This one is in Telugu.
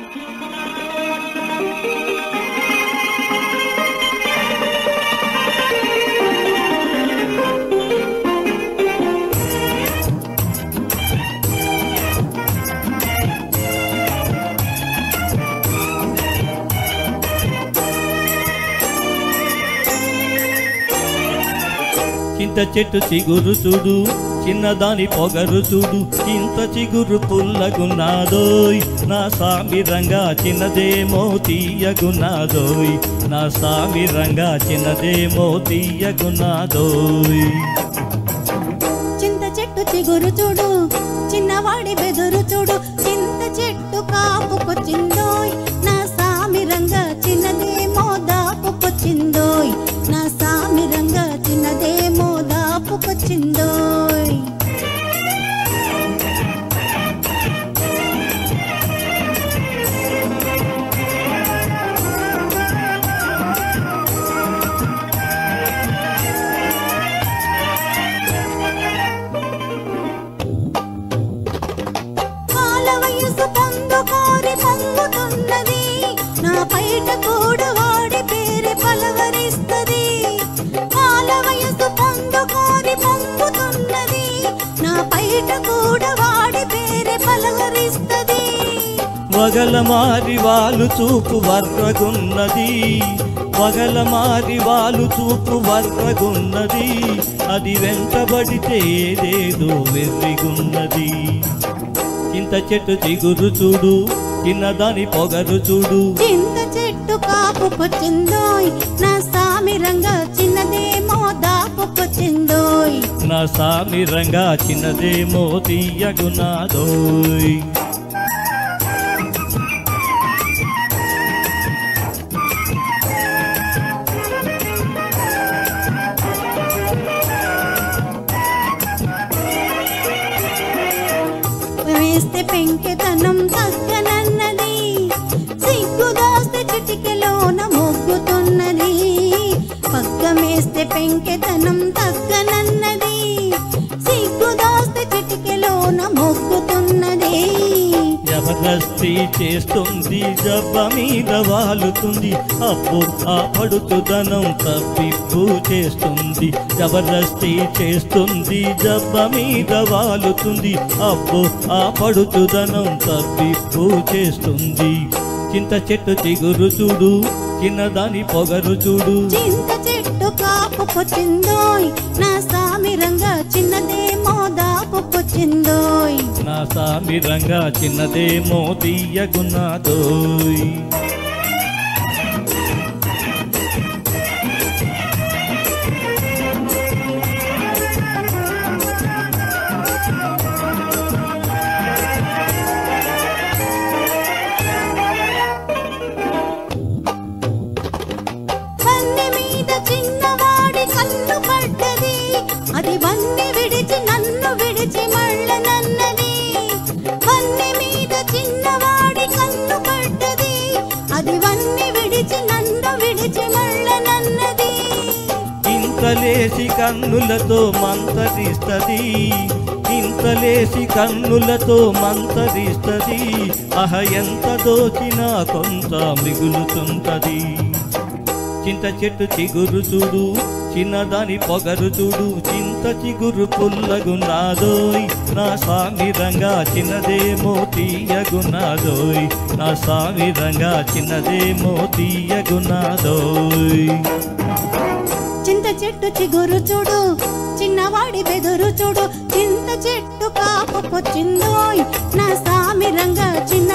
చింత చెట్టు చిగురు చూడు చిన్నదాని పొగరు చూడు చింత చిగురు పుల్లగున్నాదోయ్ నా సామి రంగా చిన్నదేమో తీయగున్నాదోయ్ నా సామి రంగా చిన్నదేమో తీయగున్నాదోయ్ చింత చెట్టు చిగురు చూడు చిన్నవాడి బెదురు చూడు చింత చెట్టు కాపుకొచ్చిందోయ్ నా సామి రంగ చిన్నదేమో దాపుకొచ్చిందోయ్ నా సామి రంగ చిన్నదేమో దాపుకొచ్చిందోయ్ కాల వయసు పొందుకోరి పొంగుతున్నది నా పైట కూడా వాడి పేరు పలవరిస్తది కాల వయసు పొందుకోరి పొంగుతున్నది నా పైట కూడా వాడి పేరు పలవరిస్తది వగల మారి వాళ్ళు చూపు వర్రగున్నది వగల మారి వాళ్ళు చూపు వర్రగున్నది అది వెంటబడితే ఏదేదో వెర్రిగున్నది చింత చెట్టు చిగురు చూడు చిన్నదాని పొగరు చూడు చింత చెట్టు కాపుకొచ్చిందోయ్ నా సామి రంగ చిన్నదేమో దాపుకొచ్చిందోయ్ నా సామి రంగా చిన్నదేమో తీయగున్నాదోయ్ వేస్తే పెంకెతనం తగ్గనన్నది సిగ్గు దాస్తే చిటికెలోన మొగ్గుతున్నది పగ్గమేస్తే పెంకెతనం తగ్గనన్నది సిగ్గు దాస్తే చిటికెలోన మొగ్గుతున్నది జబర్దస్తి చేస్తుంది జబ్బ మీద వాలుతుంది అప్పు ఆ పడుతుదనం తప్పిప్పు చేస్తుంది జబర్దస్తి చేస్తుంది జబ్బ మీద వాలుతుంది అప్పు ఆ పడుతుదనం తప్పిప్పు చేస్తుంది చింత చెట్టు చిగురు చూడు చిన్నదాని పొగరు చూడు చింత చెట్టు కాపుకొచ్చిందోయ్ నా సామి రంగ చిన్నదేమో దాపుకొచ్చిందోయ్ నా సామి రంగా చిన్నదేమో తీయగున్నాదోయ్ వన్నె మీద చిన్నవాడి కన్ను పడ్డది అది వన్నె విడిచి నన్ను విడిచి మళ్ళనన్నది వన్నె మీద చిన్నవాడి కన్ను పడ్డది అది వన్నె విడిచి నన్ను విడిచి మళ్ళనన్నది ఇంతలేసి కన్నులతో మంతరిస్తది ఇంతలేసి కన్నులతో మంతరిస్తది అహ ఎంత దోచినా కొంత మిగులుతుంటది చింత చెట్టు చిగురు చూడు చిన్నదాని పొగరు చూడు చింత చిగురు పుల్లగున్నాదోయ్ నా సామి రంగా చిన్నదేమో తీయగున్నాదోయ్ నా సామి రంగా చిన్నదేమో తీయగున్నాదోయ్ చింత చెట్టు చిగురు చూడు చిన్నవాడి బెదురు చూడు చింత చెట్టు కాపుకొచ్చిందోయ్ నా సామి రంగ చిన్న